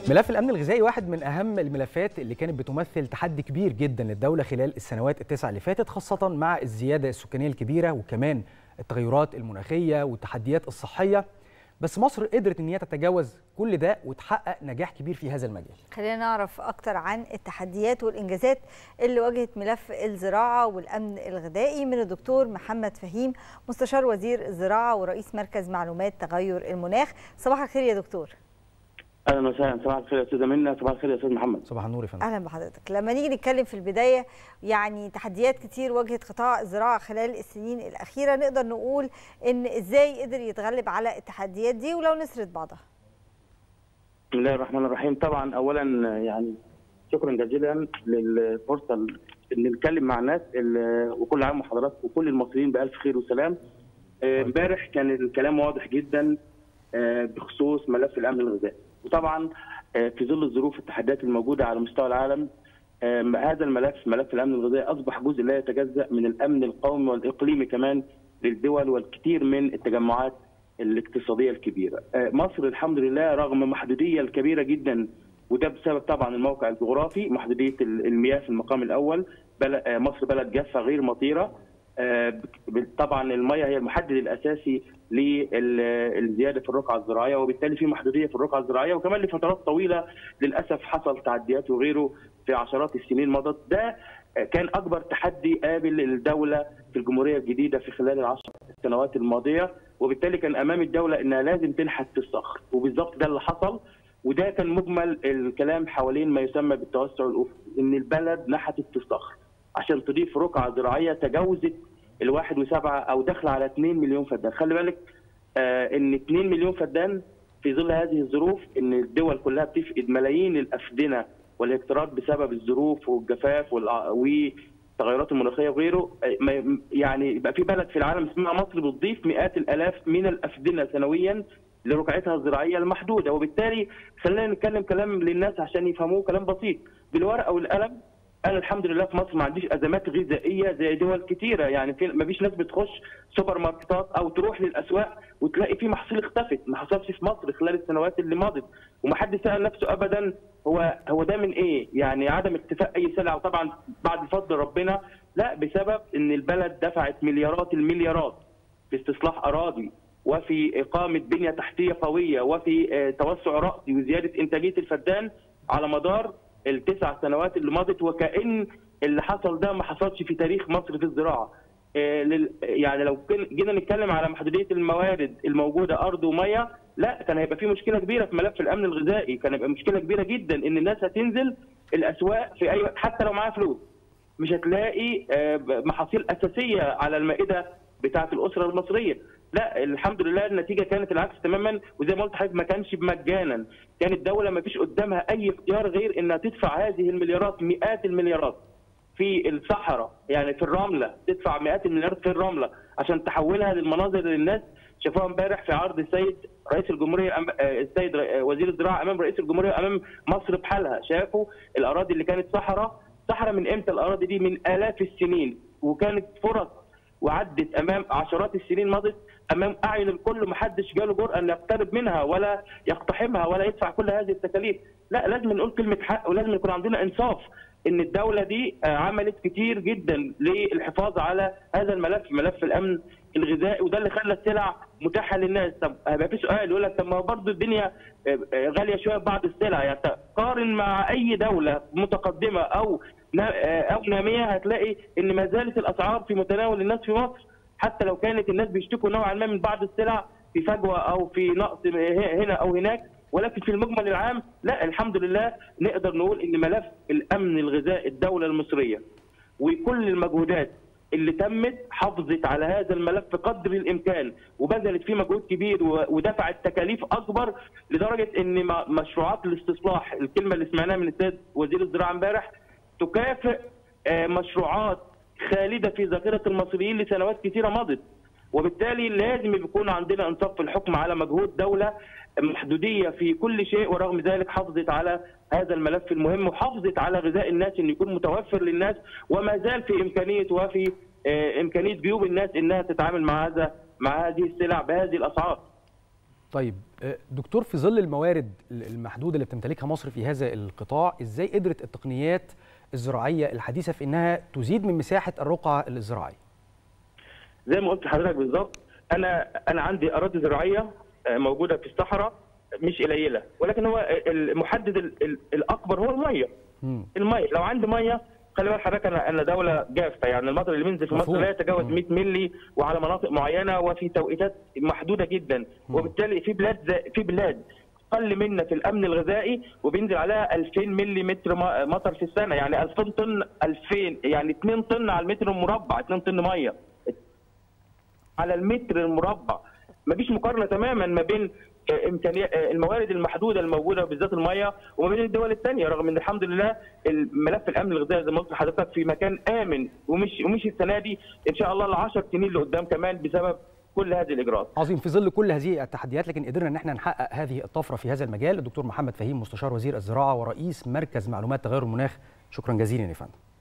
ملف الامن الغذائي واحد من اهم الملفات اللي كانت بتمثل تحدي كبير جدا للدوله خلال السنوات التسع اللي فاتت خاصه مع الزياده السكانيه الكبيره وكمان التغيرات المناخيه والتحديات الصحيه بس مصر قدرت ان هي تتجاوز كل ده وتحقق نجاح كبير في هذا المجال خلينا نعرف اكتر عن التحديات والانجازات اللي واجهت ملف الزراعه والامن الغذائي من الدكتور محمد فهيم مستشار وزير الزراعه ورئيس مركز معلومات تغير المناخ صباح الخير يا دكتور اهلا وسهلا صباح الخير يا استاذه منى صباح الخير يا استاذ محمد صباح النور يا فندم اهلا بحضرتك لما نيجي نتكلم في البدايه يعني تحديات كتير واجهت قطاع الزراعه خلال السنين الاخيره نقدر نقول ان ازاي قدر يتغلب على التحديات دي ولو نسرد بعضها بسم الله الرحمن الرحيم طبعا اولا يعني شكرا جزيلا للفرصه ان نتكلم مع الناس وكل عام وحضراتكم وكل المصريين بالف خير وسلام امبارح كان الكلام واضح جدا بخصوص ملف الامن الغذائي وطبعا في ظل الظروف والتحديات الموجوده على مستوى العالم هذا الملف ملف الامن الغذائي اصبح جزء لا يتجزا من الامن القومي والاقليمي كمان للدول والكثير من التجمعات الاقتصاديه الكبيره. مصر الحمد لله رغم محدوديه الكبيره جدا وده بسبب طبعا الموقع الجغرافي محدوديه المياه في المقام الاول مصر بلد جافه غير مطيره طبعا المياه هي المحدد الاساسي للزياده في الرقعه الزراعيه وبالتالي في محدوديه في الرقعه الزراعيه وكمان لفترات طويله للاسف حصل تعديات وغيره في عشرات السنين مضت ده كان اكبر تحدي قابل الدوله في الجمهوريه الجديده في خلال العشر سنوات الماضيه وبالتالي كان امام الدوله انها لازم تنحت في الصخر وبالظبط ده اللي حصل وده كان مجمل الكلام حوالين ما يسمى بالتوسع الافقي ان البلد نحتت في الصخر عشان تضيف رقعه زراعيه تجاوزت الواحد وسبعة او داخله على 2 مليون فدان خلي بالك آه ان 2 مليون فدان في ظل هذه الظروف ان الدول كلها بتفقد ملايين الافدنه والاقتراض بسبب الظروف والجفاف والتغيرات المناخيه وغيره يعني يبقى في بلد في العالم اسمها مصر بتضيف مئات الالاف من الافدنه سنويا لرقعتها الزراعيه المحدوده وبالتالي خلينا نتكلم كلام للناس عشان يفهموه كلام بسيط بالورقه والقلم انا الحمد لله في مصر ما عنديش ازمات غذائيه زي دول كتيره يعني في ما فيش ناس بتخش سوبر ماركتات او تروح للاسواق وتلاقي في محصول اختفت ما حصلش في مصر خلال السنوات اللي مضت وما حد سال نفسه ابدا هو هو ده من ايه؟ يعني عدم اكتفاء اي سلعه وطبعا بعد فضل ربنا لا بسبب ان البلد دفعت مليارات المليارات في استصلاح اراضي وفي اقامه بنيه تحتيه قويه وفي توسع راسي وزياده انتاجيه الفدان على مدار التسع سنوات اللي مضت وكأن اللي حصل ده ما حصلش في تاريخ مصر في الزراعه. يعني لو جينا نتكلم على محدوديه الموارد الموجوده ارض وميه لا كان هيبقى في مشكله كبيره في ملف الامن الغذائي، كان هيبقى مشكله كبيره جدا ان الناس هتنزل الاسواق في اي وقت حتى لو معاها فلوس. مش هتلاقي محاصيل اساسيه على المائده بتاعه الاسره المصريه. لا الحمد لله النتيجه كانت العكس تماما وزي ما قلت حضرتك ما كانش مجانا كانت الدوله ما فيش قدامها اي اختيار غير انها تدفع هذه المليارات مئات المليارات في الصحراء يعني في الرمله تدفع مئات المليارات في الرمله عشان تحولها للمناظر اللي الناس شافوها امبارح في عرض السيد رئيس الجمهوريه السيد وزير الزراعه امام رئيس الجمهوريه امام مصر بحالها شافوا الاراضي اللي كانت صحراء صحراء من امتى الاراضي دي من الاف السنين وكانت فرص وعدت امام عشرات السنين مضت امام اعين الكل محدش جاله جرأه ان يقترب منها ولا يقتحمها ولا يدفع كل هذه التكاليف، لا لازم نقول كلمه حق ولازم يكون عندنا انصاف ان الدوله دي عملت كتير جدا للحفاظ على هذا الملف ملف الامن الغذائي وده اللي خلى السلع متاحه للناس، طب هيبقى في سؤال يقول لك طب ما برضه الدنيا غاليه شويه في بعض السلع يعني قارن مع اي دوله متقدمه او او ناميه هتلاقي ان ما زالت الاسعار في متناول الناس في مصر حتى لو كانت الناس بيشتكوا نوعا ما من بعض السلع في فجوه او في نقص هنا او هناك ولكن في المجمل العام لا الحمد لله نقدر نقول ان ملف الامن الغذائي الدوله المصريه وكل المجهودات اللي تمت حافظت على هذا الملف قدر الامكان وبذلت فيه مجهود كبير ودفعت تكاليف اكبر لدرجه ان مشروعات الاستصلاح الكلمه اللي سمعناها من السيد وزير الزراعه امبارح تكافئ مشروعات خالده في ذاكره المصريين لسنوات كثيره مضت وبالتالي لازم يكون عندنا انصاف في الحكم على مجهود دوله محدوديه في كل شيء ورغم ذلك حافظت على هذا الملف المهم وحافظت على غذاء الناس انه يكون متوفر للناس وما زال في امكانيه وفي امكانيه جيوب الناس انها تتعامل مع هذا مع هذه السلع بهذه الاسعار. طيب دكتور في ظل الموارد المحدوده اللي بتمتلكها مصر في هذا القطاع ازاي قدرت التقنيات الزراعيه الحديثه في انها تزيد من مساحه الرقعه الزراعيه زي ما قلت لحضرتك بالظبط انا انا عندي اراضي زراعيه موجوده في الصحراء مش قليله ولكن هو المحدد الاكبر هو الميه الميه لو عندي ميه خلي بالك حضرتك انا انا دوله جافه يعني المطر اللي بينزل في مصر لا يتجاوز 100 مللي وعلى مناطق معينه وفي توقيتات محدوده جدا وبالتالي في بلاد في بلاد اقل منا في الامن الغذائي وبينزل عليها 2000 ملي متر مطر في السنه يعني 2000 طن 2000 يعني 2 طن على المتر المربع 2 طن ميه على المتر المربع مفيش مقارنه تماما ما بين امكانيات الموارد المحدوده الموجوده بالذات الميه وما بين الدول الثانيه رغم ان الحمد لله الملف الامن الغذائي زي ما قلت لحضرتك في مكان امن ومش ومش السنه دي ان شاء الله ل 10 سنين لقدام كمان بسبب كل هذه الاجراءات. عظيم في ظل كل هذه التحديات لكن قدرنا ان احنا نحقق هذه الطفره في هذا المجال الدكتور محمد فهيم مستشار وزير الزراعه ورئيس مركز معلومات تغير المناخ شكرا جزيلا يا فندم.